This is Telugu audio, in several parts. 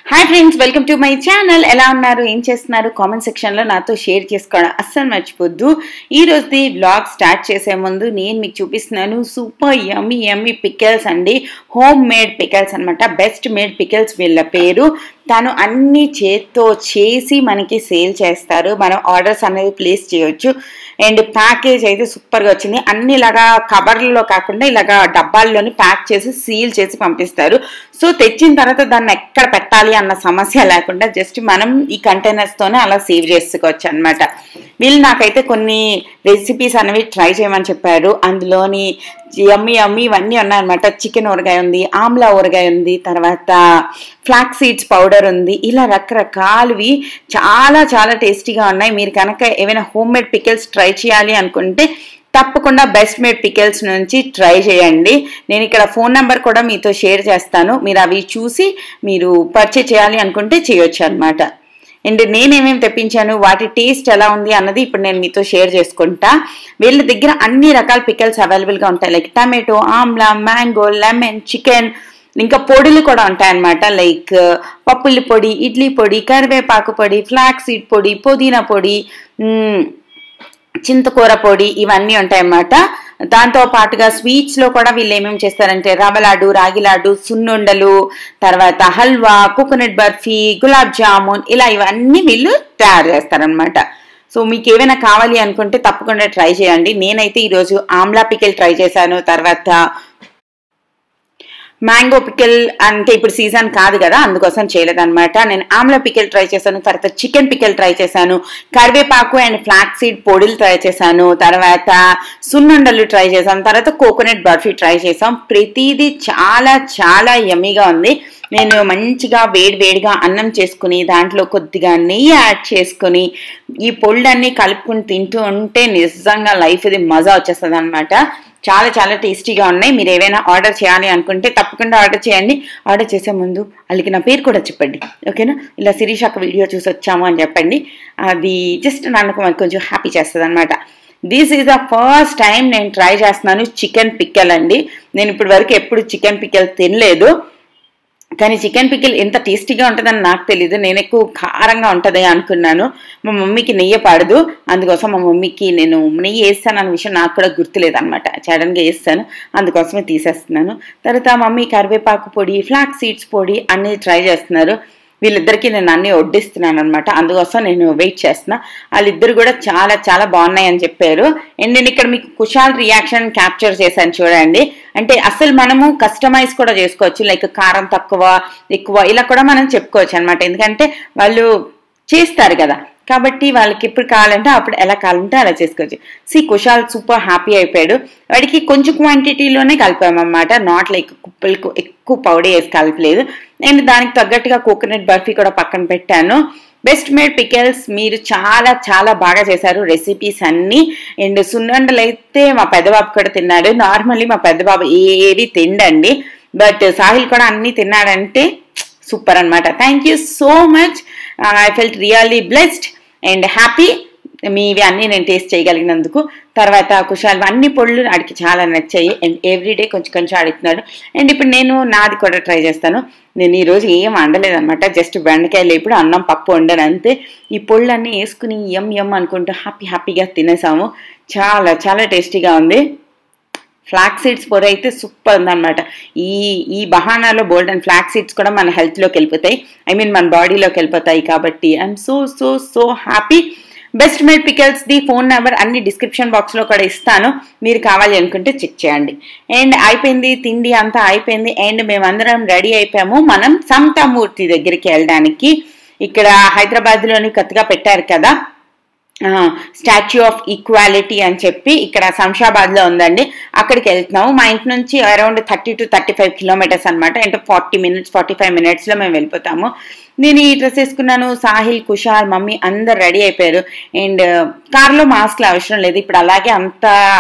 hi friends welcome to my channel ఎలా ఉన్నారు ఏం చేస్తున్నారు కామెంట్ సెక్షన్లో నాతో షేర్ చేసుకోవడం అస్సలు మర్చిపోద్దు ఈ రోజుది వ్లాగ్ స్టార్ట్ చేసే ముందు నేను మీకు చూపిస్తున్నాను సూపర్ యమ్మీ యమ్మీ పికెల్స్ అండి హోమ్ మేడ్ పికెల్స్ అనమాట బెస్ట్ మేడ్ పికెల్స్ వీళ్ళ పేరు తను అన్ని చేత్తో చేసి మనకి సేల్ చేస్తారు మనం ఆర్డర్స్ అనేది ప్లేస్ చేయొచ్చు అండ్ ప్యాకేజ్ అయితే సూపర్గా వచ్చింది అన్ని ఇలాగా కవర్లలో కాకుండా ఇలాగా డబ్బాల్లోని ప్యాక్ చేసి సీల్ చేసి పంపిస్తారు సో తెచ్చిన తర్వాత దాన్ని ఎక్కడ పెట్టాలి అన్న సమస్య లేకుండా జస్ట్ మనం ఈ కంటైనర్స్తోనే అలా సేవ్ చేసుకోవచ్చు అనమాట వీళ్ళు నాకైతే కొన్ని రెసిపీస్ అనేవి ట్రై చేయమని చెప్పారు అందులోని యమ్మి యమ్మి ఇవన్నీ ఉన్నాయన్నమాట చికెన్ ఊరగాయ ఉంది ఆమ్లా ఊరగాయ ఉంది తర్వాత ఫ్లాక్ సీడ్స్ పౌడర్ ఉంది ఇలా రకరకాలవి చాలా చాలా టేస్టీగా ఉన్నాయి మీరు కనుక ఏమైనా హోమ్ మేడ్ పికిల్స్ ట్రై చేయాలి అనుకుంటే తప్పకుండా బెస్ట్ మేడ్ పికిల్స్ నుంచి ట్రై చేయండి నేను ఇక్కడ ఫోన్ నెంబర్ కూడా మీతో షేర్ చేస్తాను మీరు అవి చూసి మీరు పర్చేజ్ చేయాలి అనుకుంటే చేయొచ్చు అనమాట అండ్ నేనేమేమి తెప్పించాను వాటి టేస్ట్ ఎలా ఉంది అన్నది ఇప్పుడు నేను మీతో షేర్ చేసుకుంటా వీళ్ళ దగ్గర అన్ని రకాల పికల్స్ అవైలబుల్గా ఉంటాయి like tomato amla mango lemon chicken ఇంకా పొడులు కూడా ఉంటాయన్నమాట లైక్ పప్పుల పొడి ఇడ్లీ పొడి కరివేపాకు పొడి ఫ్లాక్ సీడ్ పొడి పుదీనా పొడి చింతకూర పొడి ఇవన్నీ ఉంటాయన్నమాట దాంతో పాటుగా స్వీట్స్ లో కూడా వీళ్ళు ఏమేమి చేస్తారంటే రవ్వ లాడు రాగి లాడు సున్నుండలు తర్వాత హల్వా కోకోనట్ బర్ఫీ గులాబ్ జామున్ ఇలా ఇవన్నీ వీళ్ళు తయారు చేస్తారనమాట సో మీకు ఏమైనా కావాలి అనుకుంటే తప్పకుండా ట్రై చేయండి నేనైతే ఈరోజు ఆమ్లా పికిల్ ట్రై చేశాను తర్వాత మ్యాంగో పికిల్ అంటే ఇప్పుడు సీజన్ కాదు కదా అందుకోసం చేయలేదన్నమాట నేను ఆమ్లా పికిల్ ట్రై చేశాను తర్వాత చికెన్ పికిల్ ట్రై చేశాను కరివేపాకు అండ్ ఫ్లాక్ సీడ్ పొడులు ట్రై చేశాను తర్వాత సున్నుండలు ట్రై చేశాను తర్వాత కోకోనట్ బర్ఫీ ట్రై చేసాం ప్రతిదీ చాలా చాలా యమ్మీగా ఉంది నేను మంచిగా వేడి వేడిగా అన్నం చేసుకుని దాంట్లో కొద్దిగా నెయ్యి యాడ్ చేసుకుని ఈ పొళ్ళన్నీ కలుపుకుని తింటూ ఉంటే నిజంగా లైఫ్ ఇది మజా వచ్చేస్తుంది అనమాట చాలా చాలా టేస్టీగా ఉన్నాయి మీరు ఏవైనా ఆర్డర్ చేయాలి అనుకుంటే తప్పకుండా ఆర్డర్ చేయండి ఆర్డర్ చేసే ముందు వాళ్ళకి నా పేరు కూడా చెప్పండి ఓకేనా ఇలా శిరీష్ అక్క వీడియో చూసి వచ్చాము అని చెప్పండి అది జస్ట్ నాకు కొంచెం హ్యాపీ చేస్తుంది అనమాట this is the first time నేను ట్రై చేస్తున్నాను చికెన్ పిక్కల్ అండి నేను ఇప్పటి వరకు ఎప్పుడు చికెన్ పిక్కల్ తినలేదు కానీ చికెన్ పికిల్ ఎంత టేస్టీగా ఉంటుందని నాకు తెలియదు నేను ఎక్కువ కారంగా ఉంటుంది అనుకున్నాను మా మమ్మీకి నెయ్యి పడదు అందుకోసం మా మమ్మీకి నేను నెయ్యి వేస్తాను అన్న విషయం నాకు కూడా గుర్తులేదు అనమాట సడన్గా వేస్తాను అందుకోసమే తీసేస్తున్నాను తర్వాత మమ్మీ కరివేపాకు పొడి ఫ్లాక్ సీడ్స్ పొడి అన్నీ ట్రై చేస్తున్నారు వీళ్ళిద్దరికి నేను అన్ని వడ్డిస్తున్నాను అనమాట అందుకోసం నేను వెయిట్ చేస్తున్నా వాళ్ళిద్దరు కూడా చాలా చాలా బాగున్నాయి అని చెప్పారు అండ్ నేను ఇక్కడ మీకు కుషాల్ రియాక్షన్ క్యాప్చర్ చేశాను చూడండి అంటే అసలు మనము కస్టమైజ్ కూడా చేసుకోవచ్చు లైక్ కారం తక్కువ ఎక్కువ ఇలా కూడా మనం చెప్పుకోవచ్చు అనమాట ఎందుకంటే వాళ్ళు చేస్తారు కదా కాబట్టి వాళ్ళకి ఎప్పుడు కావాలంటే అప్పుడు ఎలా కావాలంటే అలా చేసుకోవచ్చు సి కుషాల్ సూపర్ హ్యాపీ అయిపోయాడు వాడికి కొంచెం క్వాంటిటీలోనే కలిపామన్నమాట నాట్ లైక్ కుప్పలకు ఎక్కువ పౌడర్ వేసి కలపలేదు నేను దానికి తగ్గట్టుగా కోకోనట్ బర్ఫీ కూడా పక్కన పెట్టాను బెస్ట్ మేడ్ పికెల్స్ మీరు చాలా చాలా బాగా చేశారు రెసిపీస్ అన్నీ అండ్ సున్నండలు అయితే మా పెద్దబాబు కూడా తిన్నాడు నార్మల్లీ మా పెద్దబాబు ఏవి తిండండి బట్ సాహిల్ కూడా అన్నీ తిన్నాడంటే సూపర్ అనమాట thank you so much I felt really blessed and happy మీవి అన్నీ నేను టేస్ట్ చేయగలిగినందుకు తర్వాత కుషాల్ అన్ని పొళ్ళు ఆడికి చాలా నచ్చాయి అండ్ ఎవ్రీడే కొంచెం కొంచెం అడుగుతున్నాడు అండ్ ఇప్పుడు నేను నాది కూడా ట్రై చేస్తాను నేను ఈరోజు ఏం వండలేదు అనమాట జస్ట్ బెండకాయలు ఇప్పుడు అన్నం పప్పు వండాను అంతే ఈ పొళ్ళన్నీ వేసుకుని ఎం ఎం అనుకుంటూ హ్యాపీ హ్యాపీగా తినేసాము చాలా చాలా టేస్టీగా ఉంది ఫ్లాక్ సీడ్స్ పొర అయితే సూపర్ ఉందన్నమాట ఈ ఈ బహానాలో బోల్డ్ అండ్ ఫ్లాక్ సీడ్స్ కూడా మన హెల్త్లోకి వెళ్ళిపోతాయి ఐ మీన్ మన బాడీలోకి వెళ్ళిపోతాయి కాబట్టి I'm so so so happy best made pickles the phone number అన్ని డిస్క్రిప్షన్ బాక్స్లో కూడా ఇస్తాను మీరు కావాలి అనుకుంటే చెక్ చేయండి అండ్ అయిపోయింది తిండి అంతా అయిపోయింది అండ్ మేమందరం రెడీ అయిపోయాము మనం సమతామూర్తి దగ్గరికి వెళ్ళడానికి ఇక్కడ హైదరాబాద్లోని కొత్తగా పెట్టారు కదా స్టాచ్యూ ఆఫ్ ఈక్వాలిటీ అని చెప్పి ఇక్కడ శంషాబాద్లో ఉందండి అక్కడికి వెళ్తున్నాము మా ఇంటి నుంచి around thirty two thirty five kilometres అనమాట అంటే ఫార్టీ మినిట్స్ ఫార్టీ ఫైవ్ మినిట్స్లో మేము వెళ్ళిపోతాము నేను ఈ డ్రెస్ వేసుకున్నాను సాహిల్ కుషాల్ మమ్మీ అందరు రెడీ అయిపోయారు అండ్ కార్లో మాస్క్లు అవసరం లేదు ఇప్పుడు అలాగే అంత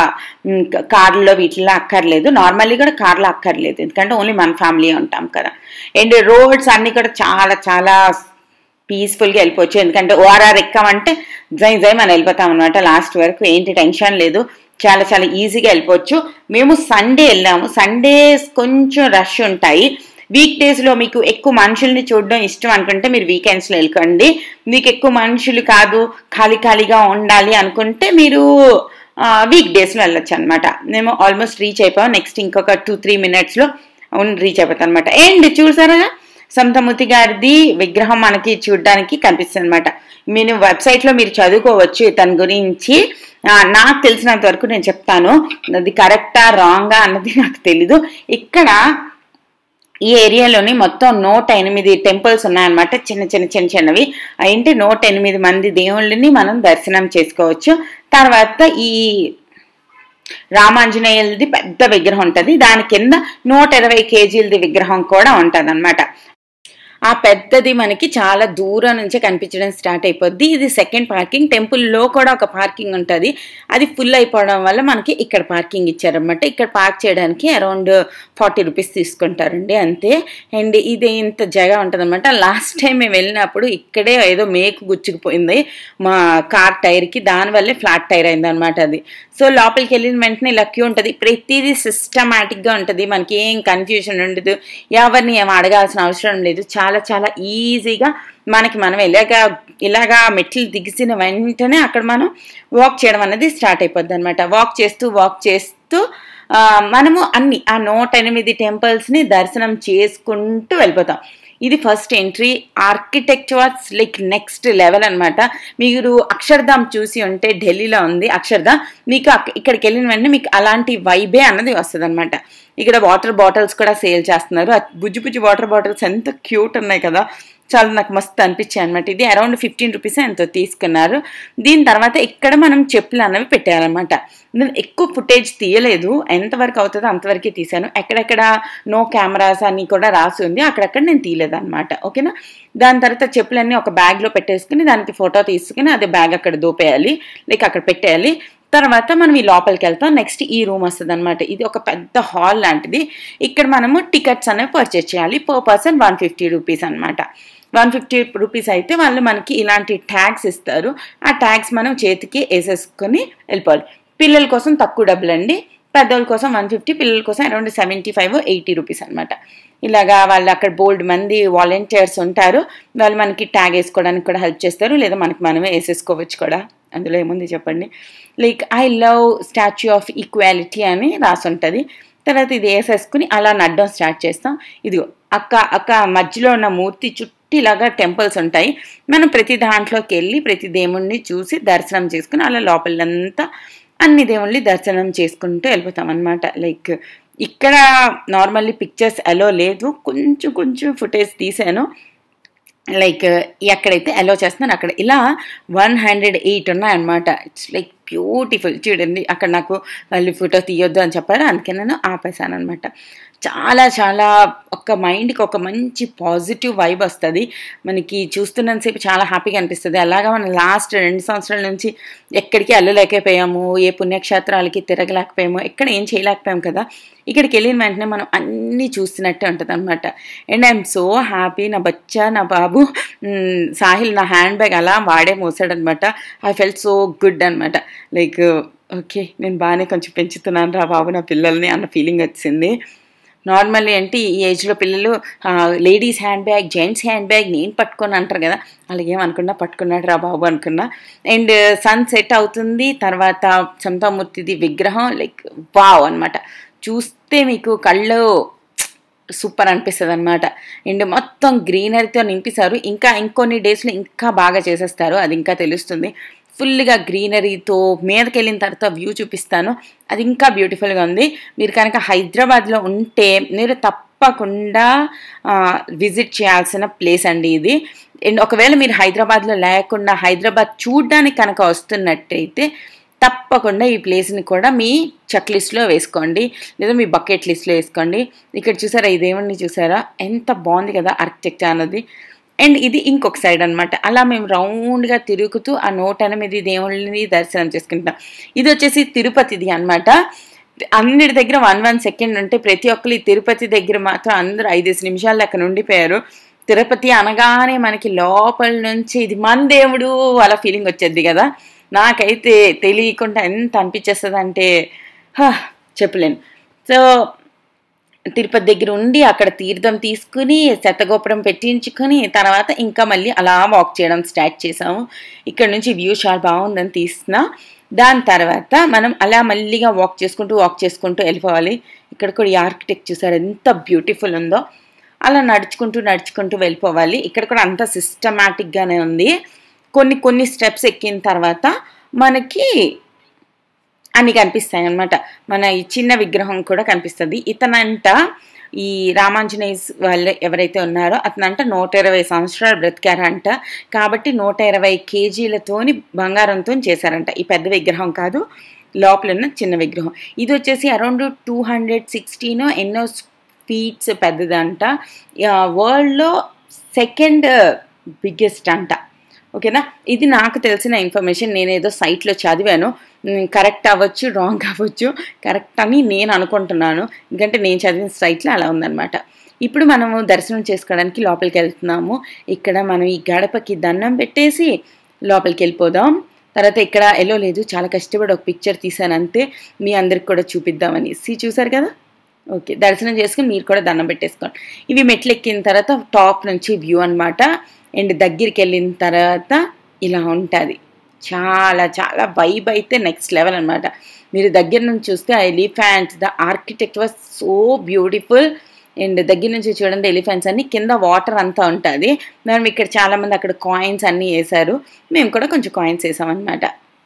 కార్లో వీటిలో అక్కర్లేదు నార్మల్లీ కూడా కార్లో అక్కర్లేదు ఎందుకంటే ఓన్లీ మన ఫ్యామిలీ ఉంటాం కదా అండ్ రోడ్స్ అన్నీ కూడా చాలా చాలా పీస్ఫుల్గా వెళ్ళిపోవచ్చు ఎందుకంటే ఓఆర్ఆర్ ఎక్కామంటే జై జై మనం వెళ్ళిపోతాం అనమాట లాస్ట్ వరకు ఏంటి టెన్షన్ లేదు చాలా చాలా ఈజీగా వెళ్ళిపోవచ్చు మేము సండే వెళ్ళాము సండే కొంచెం రష్ ఉంటాయి వీక్ డేస్లో మీకు ఎక్కువ మనుషుల్ని చూడడం ఇష్టం అనుకుంటే మీరు వీకెండ్స్లో వెళ్ళకండి మీకు ఎక్కువ మనుషులు కాదు ఖాళీ ఖాళీగా ఉండాలి అనుకుంటే మీరు వీక్ డేస్లో వెళ్ళొచ్చు అనమాట మేము ఆల్మోస్ట్ రీచ్ అయిపోయాం నెక్స్ట్ ఇంకొక టూ త్రీ మినిట్స్లో రీచ్ అయిపోతాం అనమాట అండ్ చూసారా సమతమూర్తి గారిది విగ్రహం మనకి చూడడానికి కనిపిస్తుంది అనమాట మీరు వెబ్సైట్లో మీరు చదువుకోవచ్చు తన గురించి నాకు తెలిసినంత వరకు నేను చెప్తాను అది కరెక్టా రాంగా అన్నది నాకు తెలీదు ఇక్కడ ఈ ఏరియాలోని మొత్తం నూట ఎనిమిది టెంపుల్స్ ఉన్నాయన్నమాట చిన్న చిన్న చిన్న చిన్నవి ఏంటి నూట ఎనిమిది మంది దేవుళ్ళని మనం దర్శనం చేసుకోవచ్చు తర్వాత ఈ రామాంజనేయులది పెద్ద విగ్రహం ఉంటుంది దాని కింద నూట ఇరవై కేజీలది విగ్రహం కూడా ఉంటుంది అనమాట ఆ పెద్దది మనకి చాలా దూరం నుంచే కనిపించడం స్టార్ట్ అయిపోద్ది ఇది సెకండ్ పార్కింగ్ టెంపుల్లో కూడా ఒక పార్కింగ్ ఉంటుంది అది ఫుల్ అయిపోవడం వల్ల మనకి ఇక్కడ పార్కింగ్ ఇచ్చారనమాట ఇక్కడ పార్క్ చేయడానికి అరౌండ్ ఫార్టీ రూపీస్ తీసుకుంటారండి అంతే అండ్ ఇది ఇంత జగ ఉంటుంది అనమాట లాస్ట్ టైం మేము వెళ్ళినప్పుడు ఇక్కడే ఏదో మేకు గుచ్చుకుపోయింది మా కార్ టైర్కి దానివల్లే ఫ్లాట్ టైర్ అయింది అనమాట అది సో లోపలికి వెళ్ళిన వెంటనే ఇలా క్యూ ఉంటుంది ప్రతిదీ సిస్టమేటిక్గా ఉంటుంది మనకి ఏం కన్ఫ్యూజన్ ఉండదు ఎవరిని ఏం అడగాల్సిన అవసరం లేదు చాలా చాలా ఈజీగా మనకి మనం ఇలాగా ఇలాగా మెట్లు దిగిసిన వెంటనే అక్కడ మనం వాక్ చేయడం అనేది స్టార్ట్ అయిపోద్ది అనమాట వాక్ చేస్తూ వాక్ చేస్తూ మనము అన్ని ఆ నూట ఎనిమిది టెంపుల్స్ని దర్శనం చేసుకుంటూ వెళ్ళిపోతాం ఇది first entry architecture like next level అనమాట మీరు అక్షర్ధామ్ చూసి ఉంటే ఢిల్లీలో ఉంది అక్షర్ధామ్ మీకు ఇక్కడికి వెళ్ళిన వెంటనే మీకు అలాంటి వైబే అన్నది వస్తుంది అనమాట ఇక్కడ వాటర్ బాటిల్స్ కూడా సేల్ చేస్తున్నారు బుజ్జి బుజ్జి వాటర్ బాటిల్స్ ఎంత క్యూట్ ఉన్నాయి కదా చాలా నాకు మస్తు అనిపించాయి అనమాట ఇది అరౌండ్ ఫిఫ్టీన్ రూపీస్ ఎంతో తీసుకున్నారు దీని తర్వాత ఇక్కడ మనం చెప్పులు అన్నవి పెట్టారనమాట నేను ఎక్కువ ఫుటేజ్ తీయలేదు ఎంతవరకు అవుతుందో అంతవరకే తీశాను ఎక్కడెక్కడ నో కెమెరాస్ అని కూడా రాసి ఉంది అక్కడక్కడ నేను తీయలేదు అనమాట ఓకేనా దాని తర్వాత చెప్పులన్నీ ఒక బ్యాగ్లో పెట్టేసుకుని దానికి ఫోటో తీసుకుని అదే బ్యాగ్ అక్కడ దూపేయాలి లైక్ అక్కడ పెట్టేయాలి తర్వాత మనం ఈ లోపలికి వెళ్తాం నెక్స్ట్ ఈ రూమ్ వస్తుంది అనమాట ఇది ఒక పెద్ద హాల్ లాంటిది ఇక్కడ మనము టికెట్స్ అనేవి పర్చేస్ చేయాలి per person one fifty rupees అనమాట వన్ ఫిఫ్టీ రూపీస్ అయితే వాళ్ళు మనకి ఇలాంటి ట్యాగ్స్ ఇస్తారు ఆ ట్యాగ్స్ మనం చేతికి వేసేసుకొని వెళ్ళిపోవాలి పిల్లల కోసం తక్కువ డబ్బులు అండి పెద్దోళ్ళ కోసం వన్ ఫిఫ్టీ పిల్లల కోసం around seventy five eighty rupees అనమాట ఇలాగా వాళ్ళు అక్కడ బోల్డ్ మంది వాలంటీర్స్ ఉంటారు వాళ్ళు మనకి ట్యాగ్ వేసుకోవడానికి కూడా హెల్ప్ చేస్తారు లేదా మనకి మనమే వేసేసుకోవచ్చు కూడా అందులో ఏముంది చెప్పండి like I love Statue of Equality అని రాసి ఉంటుంది తర్వాత ఇది వేసేసుకుని అలా నడ్డం స్టార్ట్ చేస్తాం ఇదిగో అక్క అక్క మధ్యలో ఉన్న మూర్తి చుట్టిలాగా టెంపుల్స్ ఉంటాయి మనం ప్రతి దాంట్లోకి వెళ్ళి ప్రతి దేవుణ్ణి చూసి దర్శనం చేసుకుని అలా లోపలంతా అన్ని దేవుళ్ళని దర్శనం చేసుకుంటూ వెళ్ళిపోతాం అనమాట లైక్ ఇక్కడ నార్మల్లీ పిక్చర్స్ అలో లేదు కొంచెం కొంచెం ఫుటేజ్ తీసాను లైక్ ఎక్కడైతే అలో చేస్తున్నాను అక్కడ ఇలా వన్ హండ్రెడ్ ఎయిట్ ఉన్నాయన్నమాట ఇట్స్ లైక్ బ్యూటిఫుల్ చూడండి అక్కడ నాకు వాళ్ళు ఫోటో తీయొద్దు అని చెప్పారు అందుకే నేను ఆపేశాను అనమాట చాలా చాలా ఒక మైండ్కి ఒక మంచి పాజిటివ్ వైబ్ వస్తుంది మనకి చూస్తున్నంతసేపు చాలా హ్యాపీగా అనిపిస్తుంది అలాగా మనం లాస్ట్ రెండు సంవత్సరాల నుంచి ఎక్కడికి వెళ్ళలేకపోయాము ఏ పుణ్యక్షేత్రాలకి తిరగలేకపోయాము ఎక్కడ ఏం చేయలేకపోయాము కదా ఇక్కడికి వెళ్ళిన వెంటనే మనం అన్నీ చూస్తున్నట్టే ఉంటుంది అనమాట అండ్ ఐఎమ్ సో హ్యాపీ నా బచ్చా నా బాబు సాహిల్ నా హ్యాండ్ బ్యాగ్ అలా వాడే మోసాడనమాట ఐ ఫెల్ట్ సో గుడ్ అనమాట లైక్ ఓకే నేను బాగానే కొంచెం పెంచుతున్నాను రా బాబు నా పిల్లల్ని అన్న ఫీలింగ్ వచ్చింది నార్మల్లీ అంటే ఈ ఏజ్లో పిల్లలు ladies hand bag gents hand bag నేను పట్టుకొని అంటారు కదా అలాగేమనుకున్నా పట్టుకున్నాడు రా బాబు అనుకున్నా అండ్ సన్ సెట్ అవుతుంది తర్వాత సంతామూర్తిది విగ్రహం లైక్ వావ్ అనమాట చూస్తే మీకు కళ్ళు సూపర్ అనిపిస్తుంది అనమాట అండ్ మొత్తం గ్రీనరీతో నింపిస్తారు ఇంకా ఇంకొన్ని డేస్లో ఇంకా బాగా చేసేస్తారు అది ఇంకా తెలుస్తుంది ఫుల్గా గ్రీనరీతో మీదకి వెళ్ళిన తర్వాత వ్యూ చూపిస్తాను అది ఇంకా బ్యూటిఫుల్గా ఉంది మీరు కనుక హైదరాబాద్లో ఉంటే మీరు తప్పకుండా విజిట్ చేయాల్సిన ప్లేస్ అండి ఇది అండ్ ఒకవేళ మీరు హైదరాబాద్లో లేకుండా హైదరాబాద్ చూడడానికి కనుక వస్తున్నట్టయితే తప్పకుండా ఈ ప్లేస్ని కూడా మీ చెక్ లిస్ట్లో వేసుకోండి లేదా మీ బకెట్ లిస్ట్లో వేసుకోండి ఇక్కడ చూసారా ఈ దేవుణ్ణి చూసారా ఎంత బాగుంది కదా ఆర్కిటెక్చర్ అన్నది అండ్ ఇది ఇంకొక సైడ్ అనమాట అలా మేము రౌండ్గా తిరుగుతూ ఆ నూట ఎనిమిది దేవుళ్ళని దర్శనం చేసుకుంటాం ఇది వచ్చేసి తిరుపతిది అనమాట అన్నిటి దగ్గర వన్ వన్ సెకండ్ ఉంటే ప్రతి ఒక్కరు ఈ తిరుపతి దగ్గర మాత్రం అందరూ ఐదేసి నిమిషాలు అక్కడ ఉండిపోయారు తిరుపతి అనగానే మనకి లోపల నుంచి ఇది మన దేవుడు అలా ఫీలింగ్ వచ్చేది కదా నాకైతే తెలియకుండా ఎంత అనిపించేస్తుంది అంటే చెప్పలేను సో తిరుపతి దగ్గర ఉండి అక్కడ తీర్థం తీసుకుని శతగోపురం పెట్టించుకుని తర్వాత ఇంకా మళ్ళీ అలా వాక్ చేయడం స్టార్ట్ చేసాము ఇక్కడ నుంచి వ్యూ చాలా బాగుందని తీస్తున్నా దాని తర్వాత మనం అలా మళ్ళీగా వాక్ చేసుకుంటూ వాక్ చేసుకుంటూ వెళ్ళిపోవాలి ఇక్కడ కూడా ఈ ఆర్కిటెక్ట్ చూసారు ఎంత బ్యూటిఫుల్ ఉందో అలా నడుచుకుంటూ నడుచుకుంటూ వెళ్ళిపోవాలి ఇక్కడ కూడా అంత సిస్టమేటిక్గానే ఉంది కొన్ని కొన్ని స్టెప్స్ ఎక్కిన తర్వాత మనకి అన్ని కనిపిస్తాయి అనమాట మన ఈ చిన్న విగ్రహం కూడా కనిపిస్తుంది ఇతనంట ఈ రామాంజనేయ వాళ్ళు ఎవరైతే ఉన్నారో అతనంట నూట ఇరవై సంవత్సరాలు బ్రతికారంట కాబట్టి నూట ఇరవై కేజీలతోని బంగారంతో చేశారంట ఈ పెద్ద విగ్రహం కాదు లోపల ఉన్న చిన్న విగ్రహం ఇది వచ్చేసి అరౌండ్ టూ హండ్రెడ్ సిక్స్టీన్ ఎన్నో ఫీట్స్ పెద్దదంట వరల్డ్లో సెకండ్ బిగ్గెస్ట్ అంట ఓకేనా ఇది నాకు తెలిసిన ఇన్ఫర్మేషన్ నేను ఏదో సైట్లో చదివాను కరెక్ట్ అవ్వచ్చు రాంగ్ అవ్వచ్చు కరెక్ట్ అని నేను అనుకుంటున్నాను ఎందుకంటే నేను చదివిన సైట్లో అలా ఉందన్నమాట ఇప్పుడు మనము దర్శనం చేసుకోవడానికి లోపలికి వెళ్తున్నాము ఇక్కడ మనం ఈ గడపకి దండం పెట్టేసి లోపలికి వెళ్ళిపోదాం తర్వాత ఇక్కడ ఎల్లో లేదు చాలా కష్టపడి ఒక పిక్చర్ తీసాను అంతే మీ అందరికి కూడా చూపిద్దామని సి చూసారు కదా ఓకే దర్శనం చేసుకుని మీరు కూడా దండం పెట్టేసుకోండి ఇవి మెట్లు ఎక్కిన తర్వాత టాప్ నుంచి వ్యూ అనమాట అండ్ దగ్గరికి వెళ్ళిన తర్వాత ఇలా ఉంటుంది చాలా చాలా వైబ్ అయితే నెక్స్ట్ లెవెల్ అనమాట మీరు దగ్గర నుంచి చూస్తే ఆ elephants the architect was so beautiful and దగ్గర నుంచి చూడండి ఎలిఫెంట్స్ అన్ని కింద వాటర్ అంతా ఉంటుంది మనం ఇక్కడ చాలామంది అక్కడ కాయిన్స్ అన్నీ వేశారు మేము కూడా కొంచెం కాయిన్స్ వేసామన్నమాట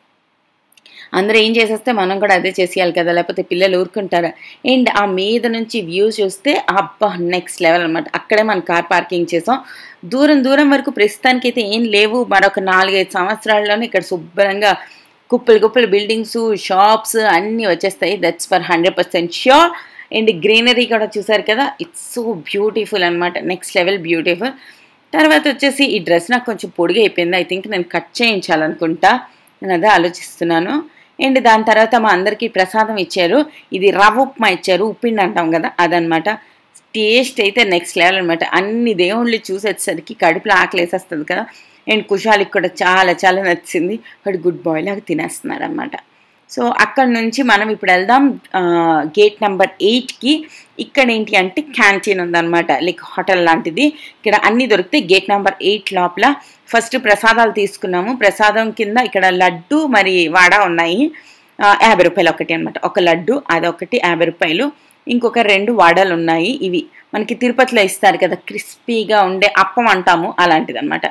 అందరూ ఏం చేసేస్తే మనం కూడా అదే చేసేయాలి కదా లేకపోతే పిల్లలు ఊరుకుంటారా అండ్ ఆ మీద నుంచి వ్యూ చూస్తే అబ్బా నెక్స్ట్ లెవెల్ అనమాట అక్కడే మనం కార్ పార్కింగ్ చేసాం దూరం దూరం వరకు ప్రస్తుతానికి అయితే ఏం లేవు మరొక నాలుగైదు సంవత్సరాల్లోనే ఇక్కడ శుభ్రంగా కుప్పలు కుప్పలు బిల్డింగ్స్ షాప్స్ అన్నీ వచ్చేస్తాయి that's for hundred percent sure and greenery కూడా చూసారు కదా ఇట్స్ సో బ్యూటిఫుల్ అనమాట నెక్స్ట్ లెవెల్ బ్యూటిఫుల్ తర్వాత వచ్చేసి ఈ డ్రెస్ నాకు కొంచెం పొడిగా అయిపోయింది ఐ థింక్ నేను కట్ చేయించాలనుకుంటా నేను అదే ఆలోచిస్తున్నాను అండ్ దాని తర్వాత మా అందరికీ ప్రసాదం ఇచ్చారు ఇది రవ్వ ఉప్మా ఇచ్చారు ఉప్పిండి అంటాం కదా అదనమాట టేస్ట్ అయితే నెక్స్ట్ లెవెల్ అనమాట అన్ని దేవుళ్ళు చూసేసరికి కడుపులో ఆకలి వేసేస్తుంది కదా అండ్ కుషాలికి కూడా చాలా చాలా నచ్చింది వాడు గుడ్ బాయ్ లాగా తినేస్తున్నారు అనమాట సో అక్కడ నుంచి మనం ఇప్పుడు వెళ్దాం గేట్ నెంబర్ ఎయిట్కి ఇక్కడ ఏంటి అంటే క్యాంటీన్ ఉందన్నమాట లైక్ హోటల్ లాంటిది ఇక్కడ అన్నీ దొరికితే గేట్ నెంబర్ ఎయిట్ లోపల ఫస్ట్ ప్రసాదాలు తీసుకున్నాము ప్రసాదం కింద ఇక్కడ లడ్డు మరి వాడ ఉన్నాయి యాభై రూపాయలు ఒకటి అనమాట ఒక లడ్డు అదొకటి యాభై రూపాయలు ఇంకొక రెండు వాడలు ఉన్నాయి ఇవి మనకి తిరుపతిలో ఇస్తారు కదా క్రిస్పీగా ఉండే అప్పం అంటాము అలాంటిది అనమాట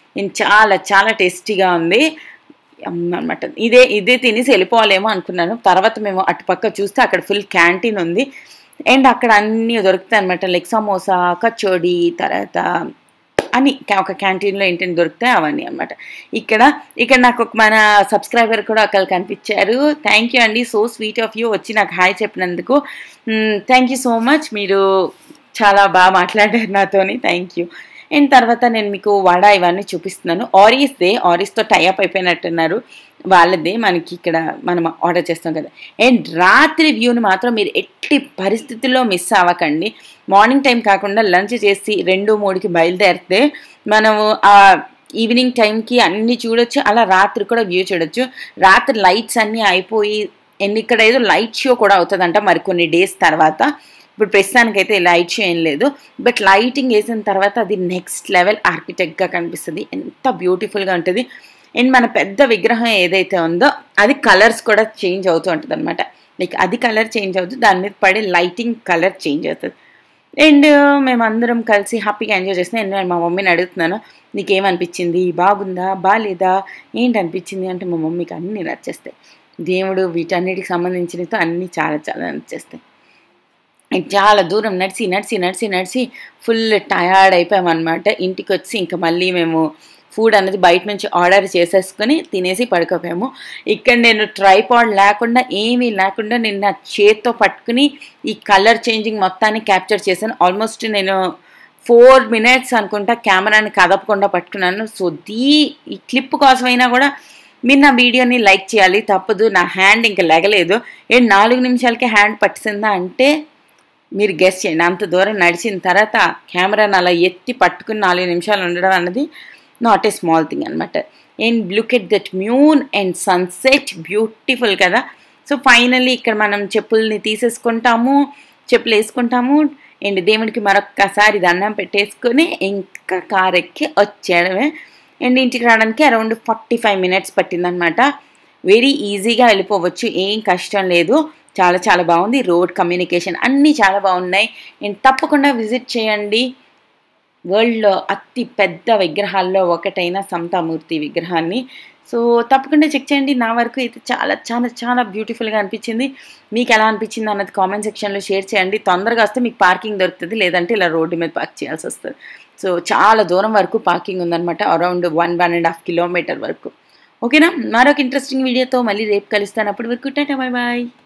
చాలా చాలా టేస్టీగా ఉంది అనమాట ఇదే ఇదే తినేసి వెళ్ళిపోవాలేమో అనుకున్నాను తర్వాత మేము అటుపక్క చూస్తే అక్కడ ఫుల్ క్యాంటీన్ ఉంది అండ్ అక్కడ అన్నీ దొరుకుతాయి అనమాట లైక్ సమోసా కచోడి తర్వాత అని ఒక క్యాంటీన్లో ఏంటంటే దొరుకుతాయి అవన్నీ అనమాట ఇక్కడ ఇక్కడ నాకు ఒక మన సబ్స్క్రైబర్ కూడా ఒకళ్ళు కనిపించారు థ్యాంక్ యూ అండి సో స్వీట్ ఆఫ్ యూ వచ్చి నాకు హాయ్ చెప్పినందుకు థ్యాంక్ యూ సో మచ్ మీరు చాలా బాగా మాట్లాడారు నాతోని థ్యాంక్ యూ అండ్ తర్వాత నేను మీకు వడ ఇవన్నీ చూపిస్తున్నాను ఆరీస్దే ఆరీస్తో టైఅప్ అయిపోయినట్టున్నారు వాళ్ళదే మనకి ఇక్కడ మనం ఆర్డర్ చేస్తాం కదా అండ్ రాత్రి వ్యూని మాత్రం మీరు ఎట్టి పరిస్థితుల్లో మిస్ అవ్వకండి మార్నింగ్ టైం కాకుండా లంచ్ చేసి రెండు మూడుకి బయలుదేరితే మనము ఆ ఈవినింగ్ టైంకి అన్నీ చూడొచ్చు అలా రాత్రి కూడా వ్యూ చూడొచ్చు రాత్రి లైట్స్ అన్నీ అయిపోయి అండ్ ఇక్కడ ఏదో లైట్ షో కూడా అవుతుందంట మరి కొన్ని డేస్ తర్వాత ఇప్పుడు ప్రస్తుతానికైతే లైట్ షో ఏం లేదు బట్ లైటింగ్ వేసిన తర్వాత అది నెక్స్ట్ లెవెల్ ఆర్కిటెక్ట్గా కనిపిస్తుంది ఎంత బ్యూటిఫుల్గా ఉంటుంది అండ్ మన పెద్ద విగ్రహం ఏదైతే ఉందో అది కలర్స్ కూడా చేంజ్ అవుతూ ఉంటుంది అనమాట లైక్ అది కలర్ చేంజ్ అవుతుంది దాని మీద పడే లైటింగ్ కలర్ చేంజ్ అవుతుంది అండ్ మేమందరం కలిసి హ్యాపీగా ఎంజాయ్ చేస్తున్నాం నేను మా మమ్మీని అడుగుతున్నాను నీకేమనిపించింది బాగుందా బాగాలేదా ఏంటి అనిపించింది అంటే మా మమ్మీకి అన్నీ నచ్చేస్తాయి దేవుడు వీటన్నిటికి సంబంధించినతో అన్నీ చాలా చాలా నచ్చేస్తాయి చాలా దూరం నడిచి నడిచి నడిచి నడిచి ఫుల్ టయర్డ్ అయిపోయామన్నమాట ఇంటికి వచ్చి ఇంకా మళ్ళీ మేము ఫుడ్ అనేది బయట నుంచి ఆర్డర్ చేసేసుకొని తినేసి పడుకోపోయాము ఇక్కడ నేను ట్రైపాడ్ లేకుండా ఏమీ లేకుండా నేను నా చేత్తో పట్టుకుని ఈ కలర్ చేంజింగ్ మొత్తాన్ని క్యాప్చర్ చేశాను ఆల్మోస్ట్ నేను ఫోర్ మినిట్స్ అనుకుంటా కెమెరాని కదపకుండా పట్టుకున్నాను సో దీ ఈ క్లిప్ కోసమైనా కూడా మీరు నా వీడియోని లైక్ చేయాలి తప్పదు నా హ్యాండ్ ఇంకా లెగలేదు ఏ నాలుగు నిమిషాలకే హ్యాండ్ పట్టిందా అంటే మీరు గెస్ట్ చేయండి అంత దూరం నడిచిన తర్వాత కెమెరాని అలా ఎత్తి పట్టుకుని నాలుగు నిమిషాలు ఉండడం అన్నది నాట్ ఏ స్మాల్ థింగ్ అనమాట and look at that moon and sunset beautiful కదా సో ఫైనల్లీ ఇక్కడ మనం చెప్పుల్ని తీసేసుకుంటాము చెప్పులు వేసుకుంటాము అండ్ దేవుడికి మరొక్కసారి దండం పెట్టేసుకొని ఇంకా కార్ ఎక్కి వచ్చేయడమే అండ్ ఇంటికి రావడానికి అరౌండ్ ఫార్టీ ఫైవ్ మినిట్స్ పట్టిందనమాట వెరీ ఈజీగా వెళ్ళిపోవచ్చు ఏం కష్టం లేదు చాలా చాలా బాగుంది రోడ్ కమ్యూనికేషన్ అన్నీ చాలా బాగున్నాయి అండ్ తప్పకుండా విజిట్ చేయండి వరల్డ్లో అతి పెద్ద విగ్రహాల్లో ఒకటైన సమతామూర్తి విగ్రహాన్ని సో తప్పకుండా చెక్ చేయండి నా వరకు అయితే చాలా చాలా చాలా బ్యూటిఫుల్గా అనిపించింది మీకు ఎలా అనిపించింది అన్నది కామెంట్ సెక్షన్లో షేర్ చేయండి తొందరగా వస్తే మీకు పార్కింగ్ దొరుకుతుంది లేదంటే ఇలా రోడ్డు మీద పార్క్ చేయాల్సి వస్తుంది సో చాలా దూరం వరకు పార్కింగ్ ఉందన్నమాట around one one and half kilometre వరకు ఓకేనా మరొక ఇంట్రెస్టింగ్ వీడియోతో మళ్ళీ రేపు కలుస్తాను అప్పటి వరకు టాటా బాయ్ బాయ్